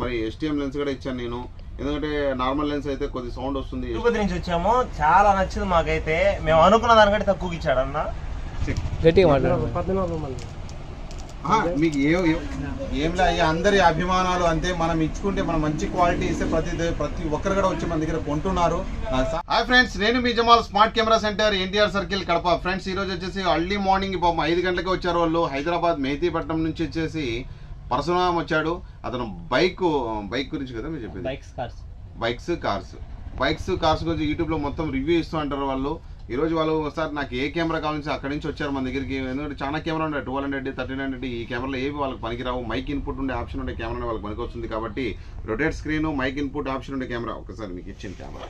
మరి STM lens కూడా ఇచ్చాను నేను ఎందుకంటే నార్మల్ లెన్స్ అయితే కొద్ది సౌండ్ వస్తుంది తిరుపతి నుంచి వచ్చాము చాలా నచ్చింది మాకైతే మేము అనుకున్న దానికంటే తక్కువకి ఇచ్చాడు అన్న గట్టిగా మాట్లాడు పద్నాలుగు మంది ఆ, మీకు ఏ ఏ- ఏం లే అయ్యా అందరి అభిమానాలు అంతే మనం ఇచ్చుకుంటే మనం మంచి క్వాలిటీ ఇస్తే ప్రతి ప్రతి ఒక్కరు కూడా వచ్చి మన దగ్గర కొంటున్నారు హాయ్ ఫ్రెండ్స్ నేను మీ Jamal smart camera centre NTR circle Kadapa friends ఈ రోజు వచ్చేసి అర్లీ మార్నింగ్ పాపం ఐదు గంటలకు వచ్చారు వాళ్ళు హైదరాబాద్ మెహదీపట్నం నుంచి వచ్చేసి పరశురామ్ వచ్చాడు అతను బైక్ బైక్ గురించి కదా మీరు చెప్పేది bikes cars bikes cars bikes cars గురించి యూట్యూబ్లో మొత్తం రివ్యూ ఇస్తూ అంటారు వాళ్ళు ఈ రోజు వాళ్ళు ఒకసారి నాకు ఏ కెమెరా కావాలని అక్కడి నుంచి వచ్చారు మన దగ్గరికి ఎందుకంటే చాలా కెమెరా ఉన్నాయి ట్వెల్వ్ హండ్రెడ్ థర్టీన్ హండ్రెడ్ ఈ కెమెరాలో ఏవి వాళ్ళకి పనికిరావు మైక్ ఇన్పుట్ ఉండే ఆప్షన్ ఉండే కెమెరా వాళ్ళకి పనికి వస్తుంది కాబట్టి rotate screen mic input option ఉండే కెమెరా ఒకసారి మీకు ఇచ్చిన కెమెరా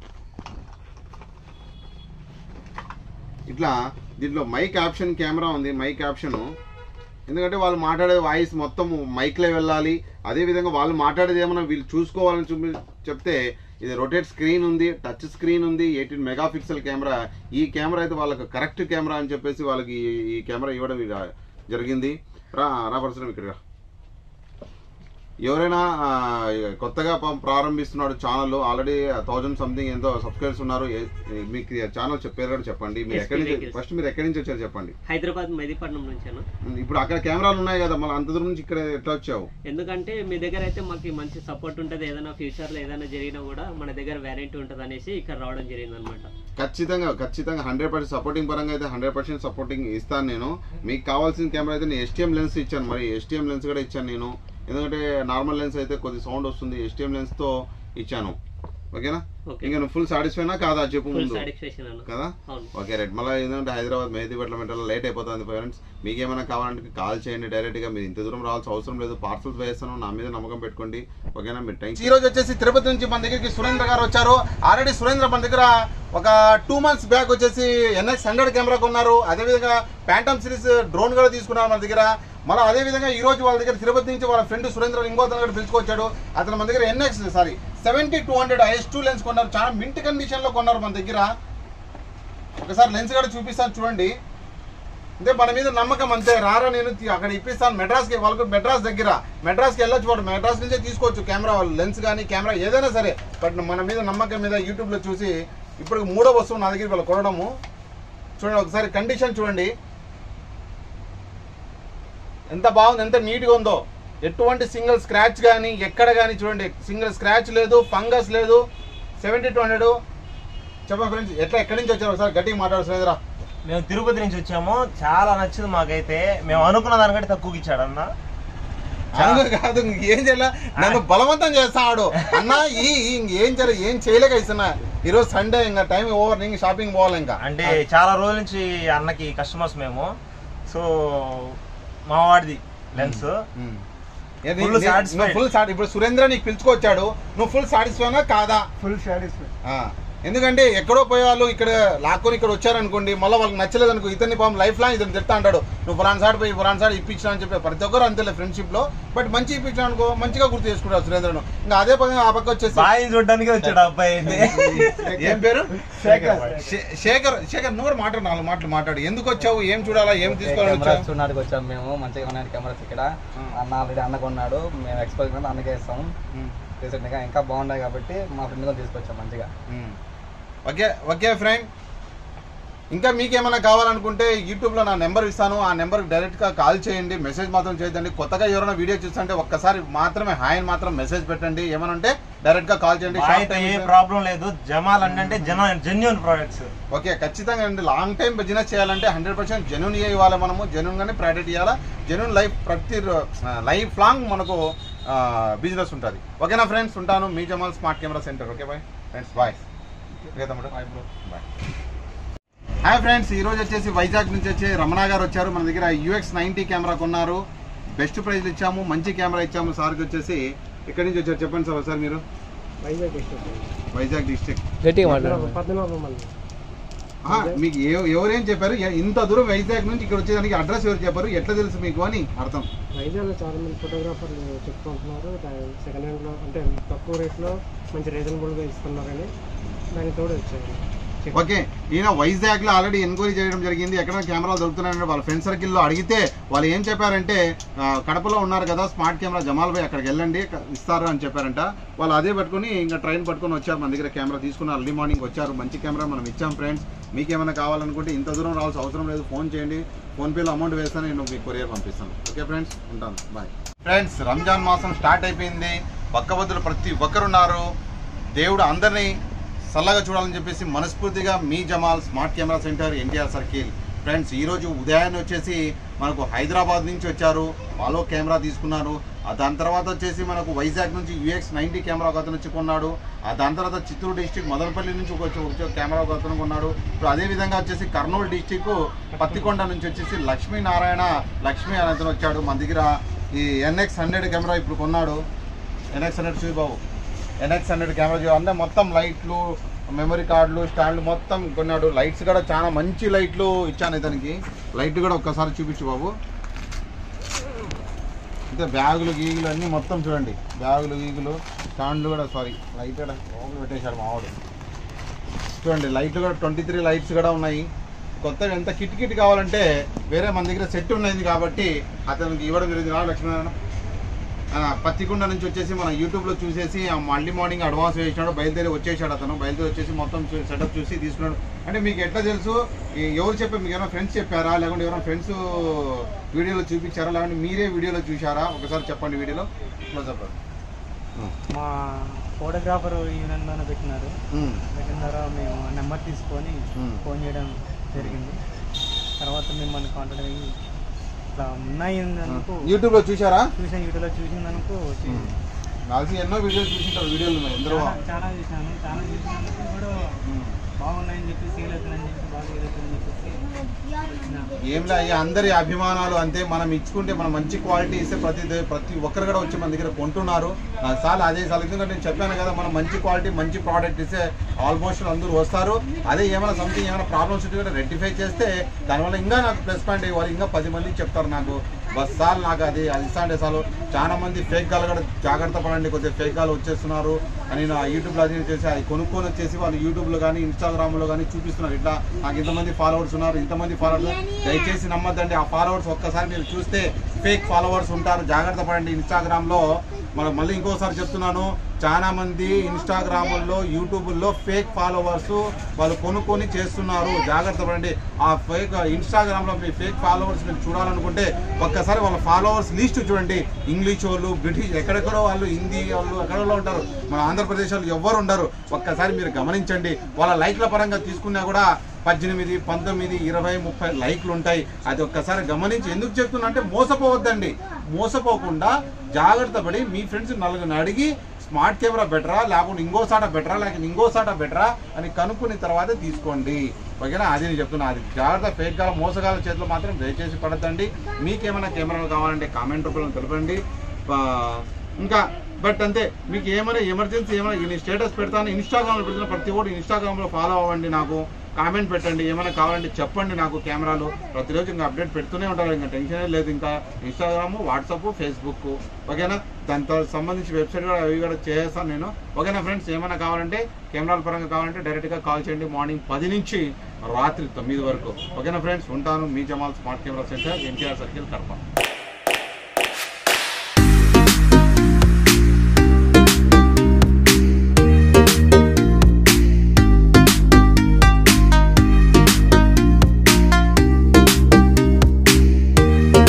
ఇట్లా దీంట్లో మైక్ ఆప్షన్ కెమెరా ఉంది మైక్ ఆప్షన్ ఎందుకంటే వాళ్ళు మాట్లాడే వాయిస్ మొత్తం మైక్లో వెళ్ళాలి అదేవిధంగా వాళ్ళు మాట్లాడేది ఏమన్నా వీళ్ళు చూసుకోవాలని చూపి చెప్తే ఇది రొటేట్ స్క్రీన్ ఉంది టచ్ స్క్రీన్ ఉంది ఎయిటీన్ మెగా పిక్సెల్ కెమెరా ఈ కెమెరా అయితే వాళ్ళకి కరెక్ట్ కెమెరా అని చెప్పేసి వాళ్ళకి ఈ- ఈ కెమెరా ఇవ్వడం ఇక జరిగింది రా రా పరశురామ్ ఇక్కడ రా. ఎవరైనా ఆ, కొత్తగా పం- ప్రారంభిస్తున్నాడు ఛానల్ ఆల్రెడీ థౌజండ్ సంథింగ్ ఎంతో సబ్స్క్రైబర్స్ ఉన్నారు ఏ- మీకు ఛానల్ చెప్పారు కూడా చెప్పండి మీరు ఎక్కడి నుంచి ఫస్ట్ మీరు ఎక్కడి నుంచి వచ్చారు చెప్పండి హైదరాబాద్ మెదిపట్నం నుంచాను ఇప్పుడు అక్కడ కెమెరాలు ఉన్నాయి కదా మళ్ళీ అంత దూరం నుంచి ఇక్కడ ఎట్లా వచ్చావు ఎందుకంటే మీ దగ్గర అయితే మాకు మంచి సపోర్ట్ ఉంటుంది ఏదైనా ఫ్యూచర్ లో ఏదైనా జరిగినా కూడా మన దగ్గర వ్యారంటీ ఉంటుంది అనేసి ఇక్కడ రావడం జరిగింది అనమాట ఖచ్చితంగా ఖచ్చితంగా హండ్రెడ్ పర్సెంట్ సపోర్టింగ్ పరంగా అయితే హండ్రెడ్ పర్సెంట్ సపోర్టింగ్ ఇస్తాను నేను మీకు కావాల్సిన కెమెరా అయితే నేను ఎస్టీఎం లెన్స్ ఇచ్చాను మరి ఎస్టీఎం లెన్స్ కూడా ఇచ్చాను నేను ఎందుకంటే నార్మల్ లెన్స్ అయితే కొద్ది సౌండ్ వస్తుంది ఎస్టీఎం లెన్స్ తో ఇచ్చాను ఓకేనా ఓకే ఇంకా నువ్వు ఫుల్ సాటిస్ఫైనా కాదా చెప్పు ఫుల్ ముందు సాటిస్ఫాక్షన్ అన్న కదా అవును ఓకే రైట్ మళ్ళీ ఏంటంటే హైదరాబాద్ మెహదీపట్నం అంటే లేట్ అయిపోతుంది పేరెంట్స్ మీకు ఏమైనా కావాలంటే కాల్ చేయండి డైరెక్ట్ గా మీరు ఇంత దూరం రావాల్సిన అవసరం లేదు పార్సల్స్ వేస్తాను నా మీద నమ్మకం పెట్టుకోండి ఓకేనా మీరు థ్యాంక్ ఈ రోజు వచ్చేసి తిరుపతి నుంచి మన దగ్గరికి సురేంద్ర గారు వచ్చారు ఆల్రెడీ సురేంద్ర మన దగ్గర ఒక టూ మంత్స్ బ్యాక్ వచ్చేసి ఎన్ఎక్స్ హండ్రెడ్ కెమెరా కొన్నారు అదేవిధంగా ప్యాంటమ్ సిరీస్ డ్రోన్ కూడా తీసుకున్నారు మన దగ్గర మళ్ళీ అదే విధంగా ఈ రోజు వాళ్ళ దగ్గర తిరుపతి నుంచి వాళ్ళ ఫ్రెండ్ సురేంద్ర ఇంకో అతను కూడా పిలుచుకొచ్చాడు అతను మన దగ్గర NX sorry seventy two hundred IS two lens కొన్నారు చాలా మింట్ కండిషన్ లో కొన్నారు మన దగ్గర ఒకసారి లెన్స్ కూడా చూపిస్తాను చూడండి అంటే మన మీద నమ్మకం అంతే రారా నేను తీ- అక్కడ ఇప్పిస్తాను మెడ్రాస్కి వాళ్ళకు మెడ్రాస్ దగ్గర మెడ్రాస్కి వెళ్ళొచ్చు వాడు మెడ్రాస్ నుంచే తీసుకోవచ్చు కెమెరా వాళ్ళు లెన్స్ కానీ కెమెరా ఏదైనా సరే బట్ మన మీద నమ్మకం మీద యూట్యూబ్లో చూసి ఇప్పుడు మూడో వస్తువు నా దగ్గర వాళ్ళు కొనడము చూడండి ఒకసారి కండిషన్ చూడండి ఎంత బాగుంది ఎంత నీట్గా ఉందో ఎటువంటి సింగిల్ స్క్రాచ్ కానీ ఎక్కడ కానీ చూడండి సింగిల్ స్క్రాచ్ లేదు ఫంగస్ లేదు సెవెంటీ టూ హండ్రెడ్ చెప్పండి ఫ్రెండ్స్ ఎట్లా ఎక్కడి నుంచి వచ్చారు ఒకసారి గట్టిగా మాట్లాడు సురేంద్ర మేము తిరుపతి నుంచి వచ్చాము చాలా నచ్చింది మాకైతే మేము అనుకున్న దానికంటే తక్కువకి ఇచ్చాడు అన్న కాదు కాదు ఏం చేయాల నన్ను బలవంతం చేస్తాడు అన్న ఈ ఈ ఏం చేయాలి ఏం చేయలేక ఇస్తున్నా ఈరోజు సండే ఇంకా టైం ఓవర్ ఇంక షాపింగ్ పోవాలి ఇంకా అంటే చాలా రోజుల నుంచి అన్నకి కస్టమర్స్ మేము సో మా వాడిది లెన్స్ ఉమ్. ఏది? Full నీ- satisfied. నువ్వు ఫుల్ సాటి ఇప్పుడు సురేంద్ర నీకు పిలుచుకొచ్చాడు నువ్వు ఫుల్ సాటిస్ఫైనా కాదా ఫుల్ సాటిస్ఫై ఆ, ఎందుకంటే ఎక్కడో పోయే వాళ్ళు ఇక్కడ లాక్కొని ఇక్కడ వచ్చారనుకోండి మళ్ళీ వాళ్ళకి నచ్చలేదు అనుకో ఇతన్ని పాపం లైఫ్ లాంగ్ ఇతను తిడతా అంటాడు నువ్వు పురాణ సార్ పోయి పురాణ సార్ ఇప్పించిన అని చెప్పి ప్రతి ఒక్కరు అంతేలే ఫ్రెండ్షిప్ లో బట్ మంచి ఇప్పించిన అనుకో మంచిగా గుర్తు చేసుకుంటారు సురేంద్రను ఇంకా అదే పని ఆ పక్క వచ్చేసి బాయిని చూడడానికి వచ్చాడు ఆ అబ్బాయి అయితే ఏం పేరు శేఖర్. శే- శేఖర్ శేఖర్ నువ్వు కూడా మాట్లాడు నాలుగు మాటలు మాట్లాడు ఎందుకు వచ్చావు ఏం చూడాలా ఏం తీసుకోవాలని కెమెరాస్ వచ్చావు చూడడానికి వచ్చాం మేము మంచిగా ఉన్నాయి కెమెరాస్ ఇక్కడ అన్న ఆల్రెడీ అన్న కొన్నాడు మేము ఎక్స్పోజ్ కూడా అన్నకే ఇస్తాం ఉమ్, రీసెంట్ గా ఇంకా బాగున్నాయి కాబట్టి మా ఫ్రెండ్ కూడా తీసుకొచ్చాం మంచిగా ఉమ్. ఓకే ఓకే ఫ్రెండ్ ఇంకా మీకేమైనా కావాలనుకుంటే యూట్యూబ్లో నా నెంబర్ ఇస్తాను ఆ నెంబర్కి డైరెక్ట్గా కాల్ చేయండి మెసేజ్ మాత్రం చేయదండి కొత్తగా ఎవరైనా వీడియో చూస్తుంటే ఒక్కసారి మాత్రమే హాయ్ అని మాత్రం మెసేజ్ పెట్టండి ఏమనంటే డైరెక్ట్గా కాల్ చేయండి మా షార్ట్ అయితే టైం ఏ ప్రాబ్లం లేదు జమాల్ అంటే జన జెన్యున్ ప్రోడక్ట్స్ ఓకే ఖచ్చితంగా అండి లాంగ్ టైం బిజినెస్ చేయాలంటే హండ్రెడ్ పర్సెంట్ జెన్యున్ ఇవ్వాలి మనము జెన్యున్ గానే ప్రయారిటీ ఇవ్వాలా జెన్యున్ లైఫ్ ప్రతి లైఫ్ లాంగ్ మనకు బిజినెస్ ఉంటుంది ఓకేనా ఫ్రెండ్స్ ఉంటాను మీ Jamal smart camera centre okay bye friends bye okay తమ్ముడు బాయ్ హాయ్ ఫ్రెండ్స్ ఈ రోజు వచ్చేసి వైజాగ్ నుంచి వచ్చి రమణ గారు వచ్చారు మన దగ్గర యూఎక్స్ నైన్టీ కెమెరా కొన్నారు బెస్ట్ ప్రైజ్ ఇచ్చాము మంచి కెమెరా ఇచ్చాము సార్కి వచ్చేసి ఎక్కడి నుంచి వచ్చారు చెప్పండి సార్ సార్ మీరు వైజాగ్ డిస్ట్రిక్ట్ వైజాగ్ డిస్ట్రిక్ట్ గట్టిగా పద్నాలుగు పద్నాలుగు మంది ఆ, మీకు ఎవ- ఎవరేం చెప్పారు ఎ- ఇంత దూరం వైజాగ్ నుంచి ఇక్కడ వచ్చేదానికి అడ్రస్ ఎవరు చెప్పారు ఎట్లా తెలుసు మీకు అని అర్థం వైజాగ్లో చాలా మంది ఫోటోగ్రాఫర్లు చెప్పుకుంటున్నారు దా- సెకండ్ హ్యాండ్లో అంటే తక్కువ రేట్లో మంచి రీజనబుల్గా ఇస్తున్నారని దానికి తోడు వచ్చారు ఓకే ఓకే ఈయన వైజాగ్ లో ఆల్రెడీ ఎంక్వైరీ చేయడం జరిగింది ఎక్కడ కెమెరాలు దొరుకుతున్నాయంటే వాళ్ళ ఫ్రెండ్ సర్కిల్ లో అడిగితే వాళ్ళు ఏం చెప్పారంటే ఆ, కడపలో ఉన్నారు కదా స్మార్ట్ కెమెరా జమాల్ భాయ్ అక్కడికి వెళ్ళండి క- ఇస్తారు అని చెప్పారంట వాళ్ళు అదే పట్టుకుని ఇంకా ట్రైన్ పట్టుకొని వచ్చారు మన దగ్గర కెమెరా తీసుకున్నారు ఎర్లీ మార్నింగ్ వచ్చారు మంచి కెమెరా మనం ఇచ్చాం ఫ్రెండ్స్ మీకు ఏమైనా కావాలనుకుంటే ఇంత దూరం రావాల్సిన అవసరం లేదు ఫోన్ చేయండి ఫోన్పేలో అమౌంట్ వేస్తాను నేను మీకు కొరియర్ పంపిస్తాను ఓకే ఫ్రెండ్స్ ఉంటాను బాయ్ ఫ్రెండ్స్ రంజాన్ మాసం స్టార్ట్ అయిపోయింది పక్కబద్దులు ప్రతి ఒక్కరున్నారు దేవుడు అందరినీ చల్లగా చూడాలని చెప్పేసి మనస్ఫూర్తిగా మీ Jamal smart camera centre NTR circle friends ఈరోజు ఉదయాన్నే వచ్చేసి మనకు హైదరాబాద్ నుంచి వచ్చారు వాళ్ళు కెమెరా తీసుకున్నారు ఆ దాని తర్వాత వచ్చేసి మనకు వైజాగ్ నుంచి యూఎక్స్ నైంటీ కెమెరా ఒక అతను వచ్చి కొన్నాడు ఆ దాని తర్వాత చిత్తూరు డిస్టిక్ మదనపల్లి నుంచి ఒక ఒక కెమెరా ఒక అతను కొన్నాడు ఇప్పుడు అదే విధంగా వచ్చేసి కర్నూలు డిస్టిక్ పత్తికొండ నుంచి వచ్చేసి లక్ష్మీనారాయణ లక్ష్మీ అనే అతను వచ్చాడు మన దగ్గర ఈ ఎన్ఎక్స్ హండ్రెడ్ కెమెరా ఇప్పుడు కొన్నాడు ఎన్ఎక్స్ హండ్రెడ్ చూసి బాబు ఎన్ఎక్స్ హండ్రెడ్ కెమెరా చూడు అంటే మొత్తం లైట్లు మెమరీ కార్డులు స్టాండ్లు మొత్తం కొన్నాడు లైట్స్ కూడా చాలా మంచి లైట్లు ఇచ్చాను ఇతనికి లైట్ కూడా ఒక్కసారి చూపించు బాబు అంటే బ్యాగులు గీగులు అన్నీ మొత్తం చూడండి బ్యాగులు గీగులు స్టాండ్లు కూడా సారీ లైట్ కూడా లోపల పెట్టేశాడు మావాడు చూడండి లైట్లు కూడా ట్వంటీ త్రీ లైట్స్ కూడా ఉన్నాయి కొత్తగా ఎంత కిట్ కిట్ కావాలంటే వేరే మన దగ్గర సెట్ ఉన్నది కాబట్టి అతనికి ఇవ్వడం జరిగింది రా లక్ష్మీనారాయణ ఆ, పత్తికొండ నుంచి వచ్చేసి మన యూట్యూబ్లో చూసేసి ఆ మళ్ళీ మార్నింగ్ అడ్వాన్స్ వేసినాడు బయలుదేరి వచ్చేసాడు అతను బయలుదేరి వచ్చేసి మొత్తం సెటప్ చూసి తీసుకున్నాడు అంటే మీకు ఎట్లా తెలుసు ఈ ఎవరు చెప్పారు మీకు ఏమైనా ఫ్రెండ్స్ చెప్పారా లేకుంటే ఎవరైనా ఫ్రెండ్స్ వీడియోలో చూపించారా లేకుంటే మీరే వీడియోలో చూసారా ఒకసారి చెప్పండి వీడియోలో ఇట్లా చెప్పండి మా ఫోటోగ్రాఫర్ ఈవెన్ పెట్టినారు ఉమ్, పెట్టిన తర్వాత మేము ఆ నెంబర్ తీసుకొని ఉమ్. ఫోన్ చేయడం జరిగింది తర్వాత మిమ్మల్ని కాంటాక్ట్ అయ్యి ఇట్లా ఉన్నాయి అనుకో యూట్యూబ్లో చూసారా చూసాను యూట్యూబ్లో చూసిందనుకో నాకు ఎన్నో వీడియోలు చూసింటారు వీడియోలు ఉన్నాయి ఎందరో చాలా చాలా చూసాను చాలా చూసినందుకు కూడా ఉమ్. బాగున్నాయని చెప్పి సేల్ అవుతుందని చెప్పి బాగా సేల్ అవుతుందని చెప్పేసి వచ్చిన. ఏంలే అయ్యా అందరి అభిమానాలు అంతే మనం ఇచ్చుకుంటే మనం మంచి క్వాలిటీ ఇస్తే ప్రతి దే- ప్రతి ఒక్కరు కూడా వచ్చి మన దగ్గర కొంటున్నారు నాకు చాలా అదే చాలా ఎందుకంటే నేను చెప్పాను కదా మనం మంచి క్వాలిటీ మంచి ప్రోడక్ట్ ఇస్తే ఆల్మోస్ట్ అందరూ వస్తారు అదే ఏమైనా సంథింగ్ ఏమైనా ప్రాబ్లమ్స్ ఉంటే కూడా రెక్టిఫై చేస్తే దానివల్ల ఇంకా నాకు ప్లస్ పాయింట్ వాళ్ళు ఇంకా పది మంది చెప్తారు నాకు బస్ సార్లు నాకు అది అది ఇస్తా అంటే చాలు చాలా మంది ఫేక్ గాలు కూడా జాగ్రత్త పడండి కొద్దిగా ఫేక్ గాలు వచ్చేస్తున్నారు అని నా యూట్యూబ్లో అది చేసి అది కొనుక్కొని వచ్చేసి వాళ్ళు యూట్యూబ్లో కానీ ఇన్స్టాగ్రామ్లో కానీ చూపిస్తున్నారు ఇట్లా నాకు ఇంతమంది ఫాలోవర్స్ ఉన్నారు ఇంతమంది ఫాలోవర్స్ దయచేసి నమ్మద్దండి ఆ ఫాలోవర్స్ ఒక్కసారి మీరు చూస్తే ఫేక్ ఫాలోవర్స్ ఉంటారు జాగ్రత్త పడండి ఇన్స్టాగ్రామ్లో మనం మళ్ళీ ఇంకోసారి చెప్తున్నాను చాలా మంది ఇన్స్టాగ్రాముల్లో యూట్యూబ్లో ఫేక్ ఫాలోవర్స్ వాళ్ళు కొనుక్కొని చేస్తున్నారు జాగ్రత్త పడండి ఆ ఫేక్ ఇన్స్టాగ్రామ్లో మీ ఫేక్ ఫాలోవర్స్ మీరు చూడాలనుకుంటే ఒక్కసారి వాళ్ళ ఫాలోవర్స్ లిస్ట్ చూడండి ఇంగ్లీష్ వాళ్ళు బ్రిటిష్ ఎక్కడెక్కడో వాళ్ళు హిందీ వాళ్ళు ఎక్కడో ఉంటారు మన ఆంధ్రప్రదేశ్ వాళ్ళు ఎవ్వరు ఉండరు ఒక్కసారి మీరు గమనించండి వాళ్ళ లైక్ల పరంగా తీసుకున్నా కూడా పద్దెనిమిది పంతొమ్మిది ఇరవై ముప్పై లైక్లు ఉంటాయి అది ఒక్కసారి గమనించి ఎందుకు చెప్తున్నా అంటే మోసపోవద్దండి మోసపోకుండా జాగ్రత్త పడి మీ ఫ్రెండ్స్ నలుగురిని అడిగి స్మార్ట్ కెమెరా బెటరా లేకుంటే ఇంకో సాట బెటరా లేకపోతే ఇంకో సాట బెటరా అని కనుక్కున్న తర్వాత తీసుకోండి ఓకేనా అది నేను చెప్తున్నా అది జాగ్రత్త ఫేక్ గాల మోసగాల చేతిలో మాత్రం దయచేసి పడద్దండి మీకేమైనా కెమెరాలు కావాలంటే కామెంట్ రూపంలో తెలపండి ఆ, ఇంకా బట్ అంతే మీకు ఏమైనా ఎమర్జెన్సీ ఏమైనా నేను స్టేటస్ పెడతాను ఇన్స్టాగ్రామ్లో పెడుతున్న ప్రతి ఒక్కటి ఇన్స్టాగ్రామ్లో ఫాలో అవ్వండి నాకు కామెంట్ పెట్టండి ఏమైనా కావాలంటే చెప్పండి నాకు కెమెరాలు ప్రతిరోజు ఇంకా అప్డేట్ పెడుతూనే ఉంటారు ఇంకా టెన్షన్ లేదు ఇంకా ఇన్స్టాగ్రామ్ వాట్సాప్ ఫేస్బుక్ ఓకేనా దాంతో సంబంధించి వెబ్సైట్ కూడా అవి కూడా చేస్తాను నేను ఓకేనా ఫ్రెండ్స్ ఏమైనా కావాలంటే కెమెరాల పరంగా కావాలంటే డైరెక్ట్గా కాల్ చేయండి మార్నింగ్ పది నుంచి రాత్రి తొమ్మిది వరకు ఓకేనా ఫ్రెండ్స్ ఉంటాను మీ Jamal smart camera centre NTR circle Kadapa